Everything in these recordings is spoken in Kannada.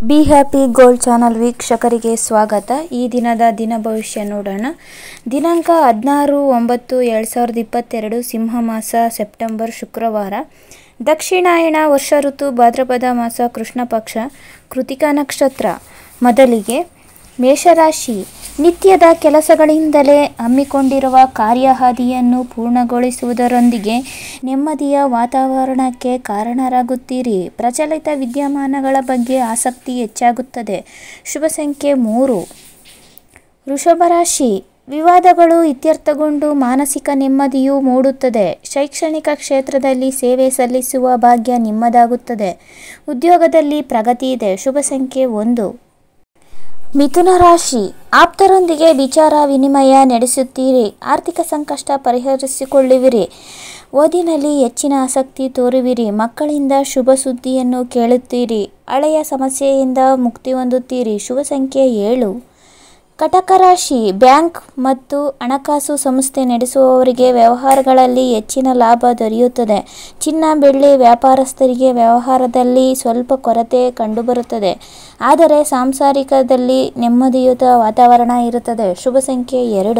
ಬಿ ಹ್ಯಾಪಿ ಗೋಲ್ಡ್ ಚಾನಲ್ ವೀಕ್ಷಕರಿಗೆ ಸ್ವಾಗತ ಈ ದಿನದ ದಿನ ಭವಿಷ್ಯ ನೋಡೋಣ ದಿನಾಂಕ ಹದಿನಾರು ಒಂಬತ್ತು ಎರಡು ಸಾವಿರದ ಇಪ್ಪತ್ತೆರಡು ಸಿಂಹ ಮಾಸ ಸೆಪ್ಟೆಂಬರ್ ಶುಕ್ರವಾರ ದಕ್ಷಿಣಾಯಣ ವರ್ಷ ಋತು ಭಾದ್ರಪದ ಮಾಸ ಕೃಷ್ಣ ಪಕ್ಷ ಕೃತಿಕಾ ನಕ್ಷತ್ರ ಮೊದಲಿಗೆ ಮೇಷರಾಶಿ ನಿತ್ಯದ ಕೆಲಸಗಳಿಂದಲೇ ಹಮ್ಮಿಕೊಂಡಿರುವ ಕಾರ್ಯಹಾದಿಯನ್ನು ಪೂರ್ಣಗೊಳಿಸುವುದರೊಂದಿಗೆ ನೆಮ್ಮದಿಯ ವಾತಾವರಣಕ್ಕೆ ಕಾರಣರಾಗುತ್ತೀರಿ ಪ್ರಚಲಿತ ವಿದ್ಯಮಾನಗಳ ಬಗ್ಗೆ ಆಸಕ್ತಿ ಹೆಚ್ಚಾಗುತ್ತದೆ ಶುಭ ಸಂಖ್ಯೆ ಮೂರು ವೃಷಭ ರಾಶಿ ವಿವಾದಗಳು ಇತ್ಯರ್ಥಗೊಂಡು ಮಾನಸಿಕ ನೆಮ್ಮದಿಯು ಮೂಡುತ್ತದೆ ಶೈಕ್ಷಣಿಕ ಕ್ಷೇತ್ರದಲ್ಲಿ ಸೇವೆ ಸಲ್ಲಿಸುವ ಭಾಗ್ಯ ನಿಮ್ಮದಾಗುತ್ತದೆ ಉದ್ಯೋಗದಲ್ಲಿ ಪ್ರಗತಿ ಇದೆ ಶುಭ ಸಂಖ್ಯೆ ಒಂದು ಮಿಥುನ ರಾಶಿ ಆಪ್ತರೊಂದಿಗೆ ವಿಚಾರ ವಿನಿಮಯ ನಡೆಸುತ್ತೀರಿ ಆರ್ಥಿಕ ಸಂಕಷ್ಟ ಪರಿಹರಿಸಿಕೊಳ್ಳುವಿರಿ ಓದಿನಲ್ಲಿ ಹೆಚ್ಚಿನ ಆಸಕ್ತಿ ತೋರುವಿರಿ ಮಕ್ಕಳಿಂದ ಶುಭ ಸುದ್ದಿಯನ್ನು ಕೇಳುತ್ತೀರಿ ಹಳೆಯ ಸಮಸ್ಯೆಯಿಂದ ಮುಕ್ತಿ ಹೊಂದುತ್ತೀರಿ ಶುಭ ಸಂಖ್ಯೆ ಏಳು ಕಟಕ ರಾಶಿ ಬ್ಯಾಂಕ್ ಮತ್ತು ಹಣಕಾಸು ಸಂಸ್ಥೆ ನಡೆಸುವವರಿಗೆ ವ್ಯವಹಾರಗಳಲ್ಲಿ ಹೆಚ್ಚಿನ ಲಾಭ ದೊರೆಯುತ್ತದೆ ಚಿನ್ನ ಬೆಳ್ಳಿ ವ್ಯಾಪಾರಸ್ಥರಿಗೆ ವ್ಯವಹಾರದಲ್ಲಿ ಸ್ವಲ್ಪ ಕೊರತೆ ಕಂಡುಬರುತ್ತದೆ ಆದರೆ ಸಾಂಸಾರಿಕದಲ್ಲಿ ನೆಮ್ಮದಿಯುತ ವಾತಾವರಣ ಇರುತ್ತದೆ ಶುಭ ಸಂಖ್ಯೆ ಎರಡು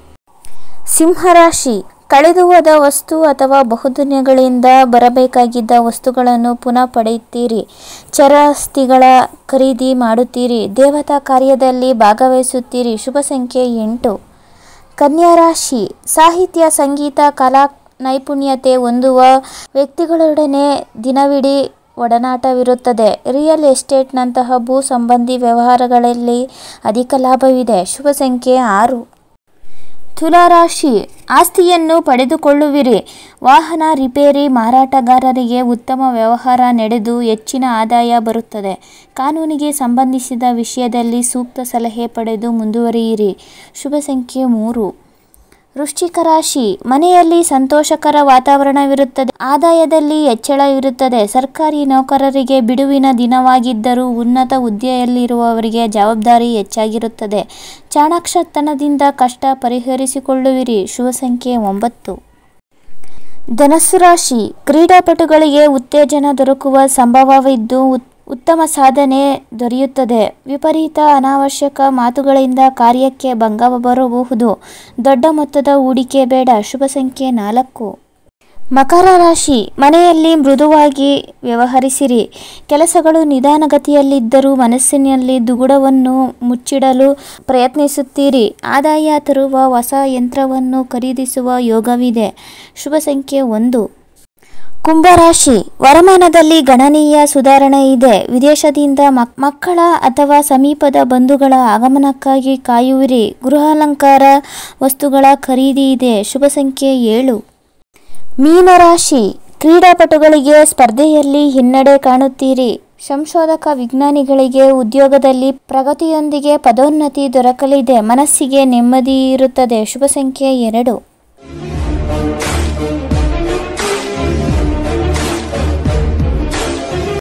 ಸಿಂಹರಾಶಿ ಕಳೆದು ಹೋದ ವಸ್ತು ಅಥವಾ ಬಹುದಿನಗಳಿಂದ ಬರಬೇಕಾಗಿದ್ದ ವಸ್ತುಗಳನ್ನು ಪುನಃ ಪಡೆಯುತ್ತೀರಿ ಚರಾಸ್ತಿಗಳ ಖರೀದಿ ಮಾಡುತ್ತೀರಿ ದೇವತಾ ಕಾರ್ಯದಲ್ಲಿ ಭಾಗವಹಿಸುತ್ತೀರಿ ಶುಭ ಸಂಖ್ಯೆ ಎಂಟು ಕನ್ಯಾ ರಾಶಿ ಸಾಹಿತ್ಯ ಸಂಗೀತ ಕಲಾ ನೈಪುಣ್ಯತೆ ಹೊಂದುವ ವ್ಯಕ್ತಿಗಳೊಡನೆ ದಿನವಿಡೀ ಒಡನಾಟವಿರುತ್ತದೆ ರಿಯಲ್ ಎಸ್ಟೇಟ್ನಂತಹ ಭೂ ಸಂಬಂಧಿ ವ್ಯವಹಾರಗಳಲ್ಲಿ ಅಧಿಕ ಲಾಭವಿದೆ ಶುಭ ಸಂಖ್ಯೆ ಆರು ತುಲಾರಾಶಿ ಆಸ್ತಿಯನ್ನು ಪಡೆದುಕೊಳ್ಳುವಿರಿ ವಾಹನ ರಿಪೇರಿ ಮಾರಾಟಗಾರರಿಗೆ ಉತ್ತಮ ವ್ಯವಹಾರ ನಡೆದು ಹೆಚ್ಚಿನ ಆದಾಯ ಬರುತ್ತದೆ ಕಾನೂನಿಗೆ ಸಂಬಂಧಿಸಿದ ವಿಷಯದಲ್ಲಿ ಸೂಕ್ತ ಸಲಹೆ ಪಡೆದು ಮುಂದುವರಿಯಿರಿ ಶುಭ ಸಂಖ್ಯೆ ಮೂರು ವೃಶ್ಚಿಕ ರಾಶಿ ಮನೆಯಲ್ಲಿ ಸಂತೋಷಕರ ವಾತಾವರಣವಿರುತ್ತದೆ ಆದಾಯದಲ್ಲಿ ಹೆಚ್ಚಳ ಇರುತ್ತದೆ ಸರ್ಕಾರಿ ನೌಕರರಿಗೆ ಬಿಡುವಿನ ದಿನವಾಗಿದ್ದರೂ ಉನ್ನತ ಹುದ್ದೆಯಲ್ಲಿರುವವರಿಗೆ ಜವಾಬ್ದಾರಿ ಹೆಚ್ಚಾಗಿರುತ್ತದೆ ಚಾಣಾಕ್ಷತನದಿಂದ ಕಷ್ಟ ಪರಿಹರಿಸಿಕೊಳ್ಳುವಿರಿ ಶುಭ ಸಂಖ್ಯೆ ಒಂಬತ್ತು ಧನಸ್ಸು ರಾಶಿ ಕ್ರೀಡಾಪಟುಗಳಿಗೆ ಉತ್ತೇಜನ ದೊರಕುವ ಸಂಭವವಿದ್ದು ಉತ್ತಮ ಸಾಧನೆ ದೊರೆಯುತ್ತದೆ ವಿಪರೀತ ಅನಾವಶ್ಯಕ ಮಾತುಗಳಿಂದ ಕಾರ್ಯಕ್ಕೆ ಭಂಗ ಬರಬಹುದು ದೊಡ್ಡ ಮೊತ್ತದ ಹೂಡಿಕೆ ಬೇಡ ಶುಭ ಸಂಖ್ಯೆ ನಾಲ್ಕು ಮಕರ ರಾಶಿ ಮನೆಯಲ್ಲಿ ಮೃದುವಾಗಿ ವ್ಯವಹರಿಸಿರಿ ಕೆಲಸಗಳು ನಿಧಾನಗತಿಯಲ್ಲಿದ್ದರೂ ಮನಸ್ಸಿನಲ್ಲಿ ದುಗುಡವನ್ನು ಮುಚ್ಚಿಡಲು ಪ್ರಯತ್ನಿಸುತ್ತೀರಿ ಆದಾಯ ತರುವ ಹೊಸ ಯಂತ್ರವನ್ನು ಖರೀದಿಸುವ ಯೋಗವಿದೆ ಶುಭ ಸಂಖ್ಯೆ ಒಂದು ಕುಂಭರಾಶಿ ವರಮಾನದಲ್ಲಿ ಗಣನೀಯ ಸುಧಾರಣೆ ಇದೆ ವಿದೇಶದಿಂದ ಮಕ್ಕಳ ಅಥವಾ ಸಮೀಪದ ಬಂಧುಗಳ ಆಗಮನಕ್ಕಾಗಿ ಕಾಯುವಿರಿ ಗೃಹಾಲಂಕಾರ ವಸ್ತುಗಳ ಖರೀದಿ ಇದೆ ಶುಭ ಸಂಖ್ಯೆ ಏಳು ಮೀನರಾಶಿ ಕ್ರೀಡಾಪಟುಗಳಿಗೆ ಸ್ಪರ್ಧೆಯಲ್ಲಿ ಹಿನ್ನಡೆ ಕಾಣುತ್ತೀರಿ ಸಂಶೋಧಕ ವಿಜ್ಞಾನಿಗಳಿಗೆ ಉದ್ಯೋಗದಲ್ಲಿ ಪ್ರಗತಿಯೊಂದಿಗೆ ಪದೋನ್ನತಿ ದೊರಕಲಿದೆ ಮನಸ್ಸಿಗೆ ನೆಮ್ಮದಿ ಇರುತ್ತದೆ ಶುಭ ಸಂಖ್ಯೆ ಎರಡು